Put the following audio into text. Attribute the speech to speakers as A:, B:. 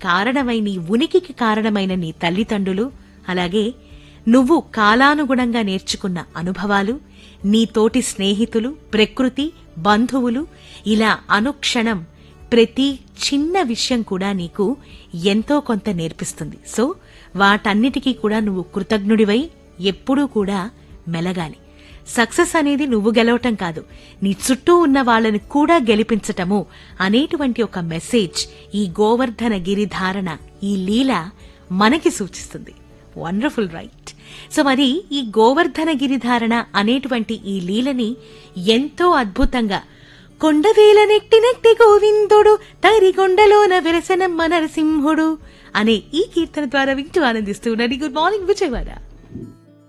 A: కారణమై నీ ఉనికికి కారణమైన నీ తల్లిదండ్రులు అలాగే నువ్వు కాలానుగుణంగా నేర్చుకున్న అనుభవాలు నీ తోటి స్నేహితులు ప్రకృతి బంధువులు ఇలా అనుక్షణం ప్రతి చిన్న విషయం కూడా నీకు ఎంతో కొంత నేర్పిస్తుంది సో వాటన్నిటికీ కూడా నువ్వు కృతజ్ఞుడివై ఎప్పుడూ కూడా మెలగాలి సక్సెస్ అనేది నువ్వు గెలవటం కాదు నీ చుట్టూ ఉన్న వాళ్ళని కూడా గెలిపించటము అనేటువంటి ఒక మెసేజ్ ఈ గోవర్ధన గిరిధారణ ఈ లీల మనకి సూచిస్తుంది వండర్ఫుల్ రైట్ సో మరి ఈ గోవర్ధన గిరిధారణ అనేటువంటి ఈ లీలని ఎంతో అద్భుతంగా కొండవేల నెట్టి నెట్టి గోవిందుడు తరిగొండలోన వెరసనమ్మ నరసింహుడు అనే ఈ కీర్తన ద్వారా వింటూ ఆనందిస్తూ ఉన్నది గుడ్ మార్నింగ్ విజయవాడ